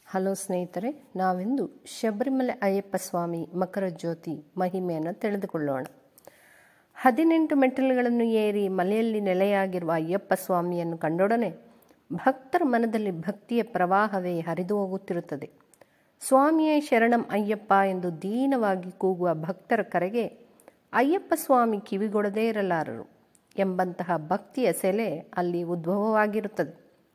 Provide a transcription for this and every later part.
hello ಸ್ನೇಹಿತರೆ ನಾವಿಂದು ಶಬರಿಮಲೆ ಅಯ್ಯಪ್ಪ ಸ್ವಾಮಿ ಮಕರ ಜ್ಯೋತಿ ಮಹಿಮೆಯನ್ನು ತಿಳಿದುಕೊಳ್ಳೋಣ ಹದಿನೆಂಟು ಮೆಟ್ಟಿಲುಗಳನ್ನು ಏರಿ ಮಲೆಯಲ್ಲಿ ನೆಲೆಯಾಗಿರುವ ಅಯ್ಯಪ್ಪ ಸ್ವಾಮಿಯನ್ನು ಕಂಡೊಡನೆ ಭಕ್ತರ ಮನದಲ್ಲಿ ಭಕ್ತಿಯ ಪ್ರವಾಹವೇ ಹರಿದು ಹೋಗುತ್ತಿರುತ್ತದೆ ಸ್ವಾಮಿಯೇ ಶರಣಂ ಅಯ್ಯಪ್ಪ ಎಂದು ದೀನವಾಗಿ ಕೂಗುವ ಭಕ್ತರ ಕರೆಗೆ ಅಯ್ಯಪ್ಪ ಸ್ವಾಮಿ ಕಿವಿಗೊಡದೇ ಇರಲಾರರು ಎಂಬಂತಹ ಭಕ್ತಿಯ ಸೆಲೆ ಅಲ್ಲಿ ಉದ್ಭವವಾಗಿರುತ್ತದೆ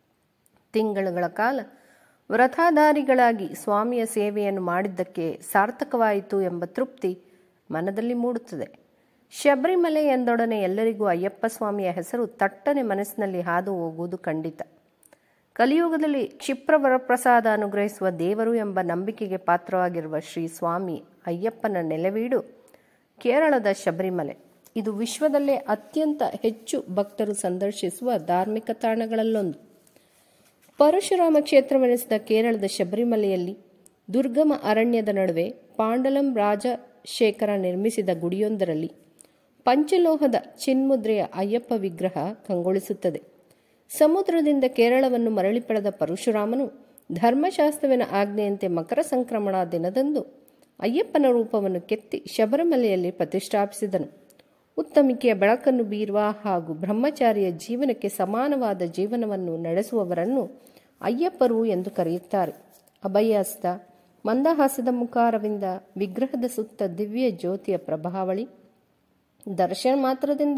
ತಿಂಗಳುಗಳ ಕಾಲ ವ್ರತಾಧಾರಿಗಳಾಗಿ ಸ್ವಾಮಿಯ ಸೇವೆಯನ್ನು ಮಾಡಿದ್ದಕ್ಕೆ ಸಾರ್ಥಕವಾಯಿತು ಎಂಬ ತೃಪ್ತಿ ಮನದಲ್ಲಿ ಮೂಡುತ್ತದೆ ಶಬರಿಮಲೆ ಎಂದೊಡನೆ ಎಲ್ಲರಿಗೂ ಅಯ್ಯಪ್ಪ ಸ್ವಾಮಿಯ ಹೆಸರು ತಟ್ಟನೆ ಮನಸ್ಸಿನಲ್ಲಿ ಹಾದು ಹೋಗುವುದು ಖಂಡಿತ ಕಲಿಯುಗದಲ್ಲಿ ಕ್ಷಿಪ್ರ ವರಪ್ರಸಾದ ಅನುಗ್ರಹಿಸುವ ದೇವರು ಎಂಬ ನಂಬಿಕೆಗೆ ಪಾತ್ರವಾಗಿರುವ ಶ್ರೀ ಸ್ವಾಮಿ ಅಯ್ಯಪ್ಪನ ನೆಲೆವೀಡು ಕೇರಳದ ಶಬರಿಮಲೆ ಇದು ವಿಶ್ವದಲ್ಲೇ ಅತ್ಯಂತ ಹೆಚ್ಚು ಭಕ್ತರು ಸಂದರ್ಶಿಸುವ ಧಾರ್ಮಿಕ ತಾಣಗಳಲ್ಲೊಂದು ಪರಶುರಾಮ ಕ್ಷೇತ್ರವೆನಿಸಿದ ಕೇರಳದ ಶಬರಿಮಲೆಯಲ್ಲಿ ದುರ್ಗಮ ಅರಣ್ಯದ ನಡುವೆ ಪಾಂಡಲಂ ರಾಜಶೇಖರ ನಿರ್ಮಿಸಿದ ಗುಡಿಯೊಂದರಲ್ಲಿ ಪಂಚಲೋಹದ ಚಿನ್ಮುದ್ರೆಯ ಅಯ್ಯಪ್ಪ ವಿಗ್ರಹ ಕಂಗೊಳಿಸುತ್ತದೆ ಸಮುದ್ರದಿಂದ ಕೇರಳವನ್ನು ಮರಳಿ ಪಡೆದ ಪರಶುರಾಮನು ಧರ್ಮಶಾಸ್ತ್ರವಿನ ಆಜ್ಞೆಯಂತೆ ಮಕರ ಸಂಕ್ರಮಣ ದಿನದಂದು ಅಯ್ಯಪ್ಪನ ರೂಪವನ್ನು ಕೆತ್ತಿ ಶಬರಿಮಲೆಯಲ್ಲಿ ಪ್ರತಿಷ್ಠಾಪಿಸಿದನು ಉತ್ತಮಿಕೆಯ ಬೆಳಕನ್ನು ಬೀರುವ ಹಾಗೂ ಬ್ರಹ್ಮಚಾರಿಯ ಜೀವನಕ್ಕೆ ಸಮಾನವಾದ ಜೀವನವನ್ನು ನಡೆಸುವವರನ್ನು ಅಯ್ಯಪ್ಪರು ಎಂದು ಕರೆಯುತ್ತಾರೆ ಅಭಯಸ್ತ ಮಂದಹಾಸದ ಮುಖಾರವಿಂದ ವಿಗ್ರಹದ ಸುತ್ತ ದಿವ್ಯ ಜ್ಯೋತಿಯ ಪ್ರಭಾವಳಿ ದರ್ಶನ ಮಾತ್ರದಿಂದ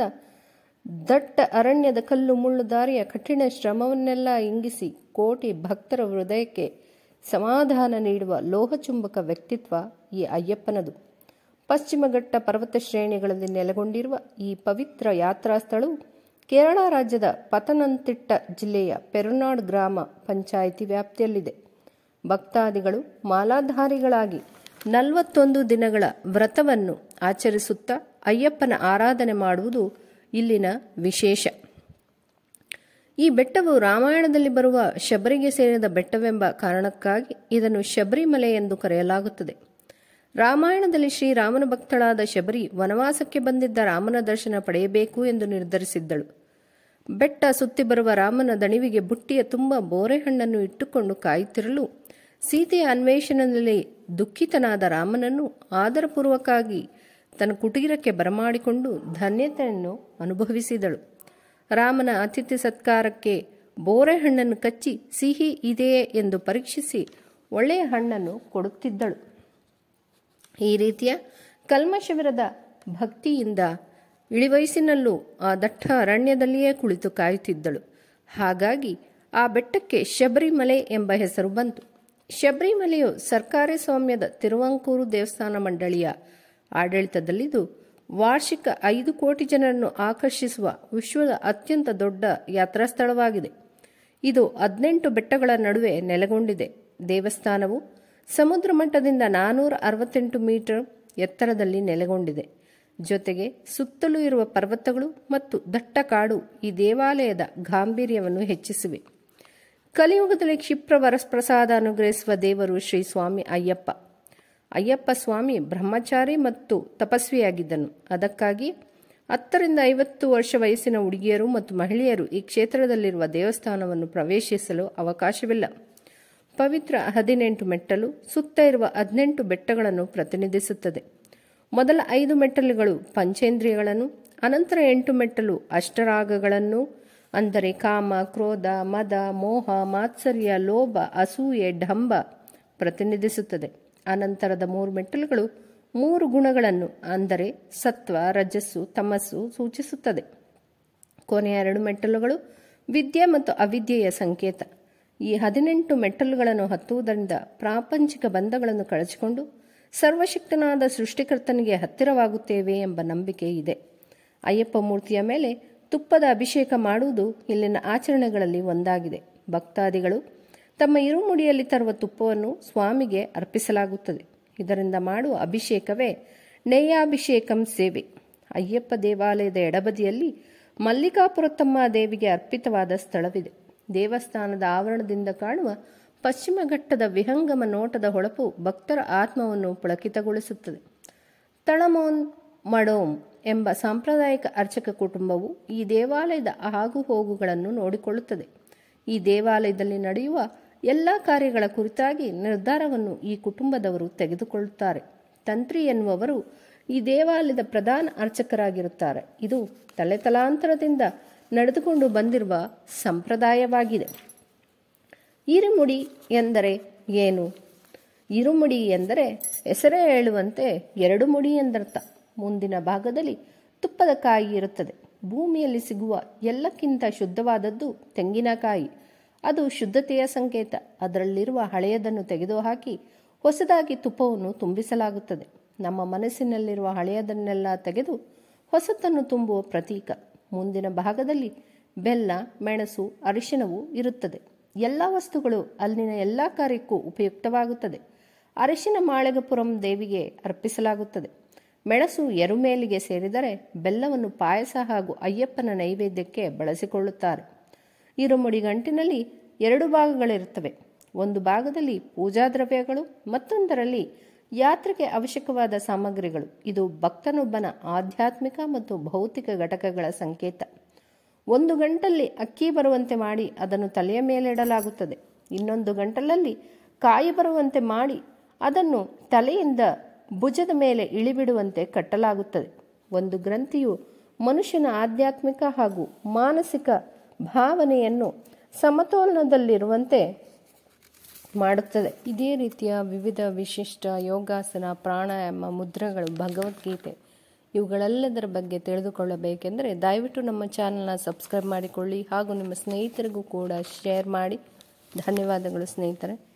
ದಟ್ಟ ಅರಣ್ಯದ ಕಲ್ಲು ಮುಳ್ಳು ದಾರಿಯ ಕಠಿಣ ಶ್ರಮವನ್ನೆಲ್ಲ ಇಂಗಿಸಿ ಕೋಟಿ ಭಕ್ತರ ಹೃದಯಕ್ಕೆ ಸಮಾಧಾನ ನೀಡುವ ಲೋಹಚುಂಬಕ ವ್ಯಕ್ತಿತ್ವ ಈ ಅಯ್ಯಪ್ಪನದು ಪಶ್ಚಿಮ ಘಟ್ಟ ಪರ್ವತ ಶ್ರೇಣಿಗಳಲ್ಲಿ ನೆಲೆಗೊಂಡಿರುವ ಈ ಪವಿತ್ರ ಯಾತ್ರಾ ಸ್ಥಳವು ಕೇರಳ ರಾಜ್ಯದ ಪತನಂತಿಟ್ಟ ಜಿಲ್ಲೆಯ ಪೆರುನಾಡ್ ಗ್ರಾಮ ಪಂಚಾಯಿತಿ ವ್ಯಾಪ್ತಿಯಲ್ಲಿದೆ ಭಕ್ತಾದಿಗಳು ಮಾಲಾಧಾರಿಗಳಾಗಿ ನಲವತ್ತೊಂದು ದಿನಗಳ ವ್ರತವನ್ನು ಆಚರಿಸುತ್ತಾ ಅಯ್ಯಪ್ಪನ ಆರಾಧನೆ ಮಾಡುವುದು ಇಲ್ಲಿನ ವಿಶೇಷ ಈ ಬೆಟ್ಟವು ರಾಮಾಯಣದಲ್ಲಿ ಬರುವ ಶಬರಿಗೆ ಸೇರಿದ ಬೆಟ್ಟವೆಂಬ ಕಾರಣಕ್ಕಾಗಿ ಇದನ್ನು ಶಬರಿಮಲೆ ಎಂದು ಕರೆಯಲಾಗುತ್ತದೆ ರಾಮಾಯಣದಲ್ಲಿ ಶ್ರೀರಾಮನ ಭಕ್ತಳಾದ ಶಬರಿ ವನವಾಸಕ್ಕೆ ಬಂದಿದ್ದ ರಾಮನ ದರ್ಶನ ಪಡೆಯಬೇಕು ಎಂದು ನಿರ್ಧರಿಸಿದ್ದಳು ಬೆಟ್ಟ ಸುತ್ತಿ ಬರುವ ರಾಮನ ದಣಿವಿಗೆ ಬುಟ್ಟಿಯ ತುಂಬ ಬೋರೆಹಣ್ಣನ್ನು ಇಟ್ಟುಕೊಂಡು ಕಾಯುತ್ತಿರಲು ಸೀತೆಯ ಅನ್ವೇಷಣೆಯಲ್ಲಿ ದುಃಖಿತನಾದ ರಾಮನನ್ನು ಆದರಪೂರ್ವಕವಾಗಿ ತನ್ನ ಕುಟೀರಕ್ಕೆ ಬರಮಾಡಿಕೊಂಡು ಧನ್ಯತೆಯನ್ನು ಅನುಭವಿಸಿದಳು ರಾಮನ ಅತಿಥಿ ಸತ್ಕಾರಕ್ಕೆ ಬೋರೆಹಣ್ಣನ್ನು ಕಚ್ಚಿ ಸಿಹಿ ಇದೆಯೇ ಎಂದು ಪರೀಕ್ಷಿಸಿ ಒಳ್ಳೆಯ ಹಣ್ಣನ್ನು ಕೊಡುತ್ತಿದ್ದಳು ಈ ರೀತಿಯ ಕಲ್ಮಶವಿರದ ಭಕ್ತಿಯಿಂದ ಇಳಿವಯಸ್ಸಿನಲ್ಲೂ ಆ ದಟ್ಟ ಅರಣ್ಯದಲ್ಲಿಯೇ ಕುಳಿತು ಕಾಯುತ್ತಿದ್ದಳು ಹಾಗಾಗಿ ಆ ಬೆಟ್ಟಕ್ಕೆ ಶಬರಿಮಲೆ ಎಂಬ ಹೆಸರು ಬಂತು ಶಬರಿಮಲೆಯು ಸರ್ಕಾರಿ ಸ್ವಾಮ್ಯದ ತಿರುವಂಕೂರು ದೇವಸ್ಥಾನ ಮಂಡಳಿಯ ಆಡಳಿತದಲ್ಲಿದ್ದು ವಾರ್ಷಿಕ ಐದು ಕೋಟಿ ಜನರನ್ನು ಆಕರ್ಷಿಸುವ ವಿಶ್ವದ ಅತ್ಯಂತ ದೊಡ್ಡ ಯಾತ್ರಾ ಸ್ಥಳವಾಗಿದೆ ಇದು ಹದಿನೆಂಟು ಬೆಟ್ಟಗಳ ನಡುವೆ ನೆಲೆಗೊಂಡಿದೆ ದೇವಸ್ಥಾನವು ಸಮುದ್ರ ಮಟ್ಟದಿಂದ ನಾನೂರ ಅರವತ್ತೆಂಟು ಮೀಟರ್ ಎತ್ತರದಲ್ಲಿ ನೆಲೆಗೊಂಡಿದೆ ಜೊತೆಗೆ ಸುತ್ತಲೂ ಇರುವ ಪರ್ವತಗಳು ಮತ್ತು ದಟ್ಟ ಕಾಡು ಈ ದೇವಾಲಯದ ಗಾಂಭೀರ್ಯವನ್ನು ಹೆಚ್ಚಿಸಿವೆ ಕಲಿಯುಗದಲ್ಲಿ ಕ್ಷಿಪ್ರ ವರಪ್ರಸಾದ ಅನುಗ್ರಹಿಸುವ ದೇವರು ಶ್ರೀ ಸ್ವಾಮಿ ಅಯ್ಯಪ್ಪ ಅಯ್ಯಪ್ಪ ಸ್ವಾಮಿ ಬ್ರಹ್ಮಚಾರಿ ಮತ್ತು ತಪಸ್ವಿಯಾಗಿದ್ದನು ಅದಕ್ಕಾಗಿ ಹತ್ತರಿಂದ ಐವತ್ತು ವರ್ಷ ವಯಸ್ಸಿನ ಹುಡುಗಿಯರು ಮತ್ತು ಮಹಿಳೆಯರು ಈ ಕ್ಷೇತ್ರದಲ್ಲಿರುವ ದೇವಸ್ಥಾನವನ್ನು ಪ್ರವೇಶಿಸಲು ಅವಕಾಶವಿಲ್ಲ ಪವಿತ್ರ ಹದಿನೆಂಟು ಮೆಟ್ಟಲು ಸುತ್ತ ಇರುವ ಹದಿನೆಂಟು ಬೆಟ್ಟಗಳನ್ನು ಪ್ರತಿನಿಧಿಸುತ್ತದೆ ಮೊದಲ ಐದು ಮೆಟ್ಟಲುಗಳು ಪಂಚೇಂದ್ರಿಯಗಳನ್ನು ಅನಂತರ ಎಂಟು ಮೆಟ್ಟಲು ಅಷ್ಟರಾಗಗಳನ್ನು ಅಂದರೆ ಕಾಮ ಕ್ರೋಧ ಮದ ಮೋಹ ಮಾತ್ಸರ್ಯ ಲೋಭ ಅಸೂಯೆ ಢಂಬ ಪ್ರತಿನಿಧಿಸುತ್ತದೆ ಅನಂತರದ ಮೂರು ಮೆಟ್ಟಲುಗಳು ಮೂರು ಗುಣಗಳನ್ನು ಅಂದರೆ ಸತ್ವ ರಜಸ್ಸು ತಮಸ್ಸು ಸೂಚಿಸುತ್ತದೆ ಕೊನೆಯ ಎರಡು ಮೆಟ್ಟಲುಗಳು ವಿದ್ಯೆ ಮತ್ತು ಅವಿದ್ಯೆಯ ಸಂಕೇತ ಈ ಹದಿನೆಂಟು ಮೆಟ್ಟಲುಗಳನ್ನು ಹತ್ತುವುದರಿಂದ ಪ್ರಾಪಂಚಿಕ ಬಂಧಗಳನ್ನು ಕಳಚಿಕೊಂಡು ಸರ್ವಶಕ್ತನಾದ ಸೃಷ್ಟಿಕರ್ತನಿಗೆ ಹತ್ತಿರವಾಗುತ್ತೇವೆ ಎಂಬ ನಂಬಿಕೆ ಇದೆ ಅಯ್ಯಪ್ಪ ಮೂರ್ತಿಯ ಮೇಲೆ ತುಪ್ಪದ ಅಭಿಷೇಕ ಮಾಡುವುದು ಇಲ್ಲಿನ ಆಚರಣೆಗಳಲ್ಲಿ ಒಂದಾಗಿದೆ ಭಕ್ತಾದಿಗಳು ತಮ್ಮ ಇರುಮುಡಿಯಲ್ಲಿ ತರುವ ತುಪ್ಪವನ್ನು ಸ್ವಾಮಿಗೆ ಅರ್ಪಿಸಲಾಗುತ್ತದೆ ಇದರಿಂದ ಮಾಡುವ ಅಭಿಷೇಕವೇ ನೇಯಾಭಿಷೇಕಂ ಸೇವೆ ಅಯ್ಯಪ್ಪ ದೇವಾಲಯದ ಎಡಬದಿಯಲ್ಲಿ ಮಲ್ಲಿಕಾಪುರತಮ್ಮ ದೇವಿಗೆ ಅರ್ಪಿತವಾದ ಸ್ಥಳವಿದೆ ದೇವಸ್ಥಾನದ ಆವರಣದಿಂದ ಕಾಣುವ ಪಶ್ಚಿಮ ಘಟ್ಟದ ವಿಹಂಗಮ ನೋಟದ ಹೊಳಪು ಭಕ್ತರ ಆತ್ಮವನ್ನು ಪುಳಕಿತಗೊಳಿಸುತ್ತದೆ ತಳಮೋನ್ ಮಡೋಮ್ ಎಂಬ ಸಾಂಪ್ರದಾಯಿಕ ಅರ್ಚಕ ಕುಟುಂಬವು ಈ ದೇವಾಲಯದ ಆಗು ಹೋಗುಗಳನ್ನು ನೋಡಿಕೊಳ್ಳುತ್ತದೆ ಈ ದೇವಾಲಯದಲ್ಲಿ ನಡೆಯುವ ಎಲ್ಲ ಕಾರ್ಯಗಳ ಕುರಿತಾಗಿ ನಿರ್ಧಾರವನ್ನು ಈ ಕುಟುಂಬದವರು ತೆಗೆದುಕೊಳ್ಳುತ್ತಾರೆ ತಂತ್ರಿ ಎನ್ನುವವರು ಈ ದೇವಾಲಯದ ಪ್ರಧಾನ ಅರ್ಚಕರಾಗಿರುತ್ತಾರೆ ಇದು ತಲೆತಲಾಂತರದಿಂದ ನಡೆದುಕೊಂಡು ಬಂದಿರುವ ಸಂಪ್ರದಾಯವಾಗಿದೆ ಇರುಮುಡಿ ಎಂದರೆ ಏನು ಇರುಮುಡಿ ಎಂದರೆ ಹೆಸರೇ ಹೇಳುವಂತೆ ಎರಡು ಮುಡಿ ಎಂದರ್ಥ ಮುಂದಿನ ಭಾಗದಲ್ಲಿ ತುಪ್ಪದ ಕಾಯಿ ಇರುತ್ತದೆ ಭೂಮಿಯಲ್ಲಿ ಸಿಗುವ ಎಲ್ಲಕ್ಕಿಂತ ಶುದ್ಧವಾದದ್ದು ತೆಂಗಿನಕಾಯಿ ಅದು ಶುದ್ಧತೆಯ ಸಂಕೇತ ಅದರಲ್ಲಿರುವ ಹಳೆಯದನ್ನು ತೆಗೆದುಹಾಕಿ ಹೊಸದಾಗಿ ತುಪ್ಪವನ್ನು ತುಂಬಿಸಲಾಗುತ್ತದೆ ನಮ್ಮ ಮನಸ್ಸಿನಲ್ಲಿರುವ ಹಳೆಯದನ್ನೆಲ್ಲ ತೆಗೆದು ಹೊಸತನ್ನು ತುಂಬುವ ಪ್ರತೀಕ ಮುಂದಿನ ಭಾಗದಲ್ಲಿ ಬೆಲ್ಲ ಮೆಣಸು ಅರಿಶಿಣವು ಇರುತ್ತದೆ ಎಲ್ಲ ವಸ್ತುಗಳು ಅಲ್ಲಿನ ಎಲ್ಲ ಕಾರ್ಯಕ್ಕೂ ಉಪಯುಕ್ತವಾಗುತ್ತದೆ ಅರಿಶಿನ ಮಾಳಗಪುರಂ ದೇವಿಗೆ ಅರ್ಪಿಸಲಾಗುತ್ತದೆ ಮೆಣಸು ಎರುಮೇಲಿಗೆ ಸೇರಿದರೆ ಬೆಲ್ಲವನ್ನು ಪಾಯಸ ಹಾಗೂ ಅಯ್ಯಪ್ಪನ ನೈವೇದ್ಯಕ್ಕೆ ಬಳಸಿಕೊಳ್ಳುತ್ತಾರೆ ಇರುಮುಡಿ ಗಂಟಿನಲ್ಲಿ ಎರಡು ಭಾಗಗಳಿರುತ್ತವೆ ಒಂದು ಭಾಗದಲ್ಲಿ ಪೂಜಾ ದ್ರವ್ಯಗಳು ಮತ್ತೊಂದರಲ್ಲಿ ಯಾತ್ರೆಗೆ ಅವಶ್ಯಕವಾದ ಸಾಮಗ್ರಿಗಳು ಇದು ಭಕ್ತನೊಬ್ಬನ ಆಧ್ಯಾತ್ಮಿಕ ಮತ್ತು ಭೌತಿಕ ಘಟಕಗಳ ಸಂಕೇತ ಒಂದು ಗಂಟಲ್ಲಿ ಅಕ್ಕಿ ಬರುವಂತೆ ಮಾಡಿ ಅದನ್ನು ತಲೆಯ ಮೇಲೆ ಇಡಲಾಗುತ್ತದೆ ಇನ್ನೊಂದು ಗಂಟಲಲ್ಲಿ ಕಾಯಿ ಬರುವಂತೆ ಮಾಡಿ ಅದನ್ನು ತಲೆಯಿಂದ ಭುಜದ ಮೇಲೆ ಇಳಿಬಿಡುವಂತೆ ಕಟ್ಟಲಾಗುತ್ತದೆ ಒಂದು ಗ್ರಂಥಿಯು ಮನುಷ್ಯನ ಆಧ್ಯಾತ್ಮಿಕ ಹಾಗೂ ಮಾನಸಿಕ ಭಾವನೆಯನ್ನು ಸಮತೋಲನದಲ್ಲಿರುವಂತೆ ಮಾಡುತ್ತದೆ ಇದೇ ರೀತಿಯ ವಿವಿಧ ವಿಶಿಷ್ಟ ಯೋಗಾಸನ ಪ್ರಾಣಾಯಾಮ ಮುದ್ರೆಗಳು ಭಗವದ್ಗೀತೆ ಇವುಗಳೆಲ್ಲದರ ಬಗ್ಗೆ ತಿಳಿದುಕೊಳ್ಳಬೇಕೆಂದರೆ ದಯವಿಟ್ಟು ನಮ್ಮ ಚಾನಲ್ನ ಸಬ್ಸ್ಕ್ರೈಬ್ ಮಾಡಿಕೊಳ್ಳಿ ಹಾಗೂ ನಿಮ್ಮ ಸ್ನೇಹಿತರಿಗೂ ಕೂಡ ಶೇರ್ ಮಾಡಿ ಧನ್ಯವಾದಗಳು ಸ್ನೇಹಿತರೆ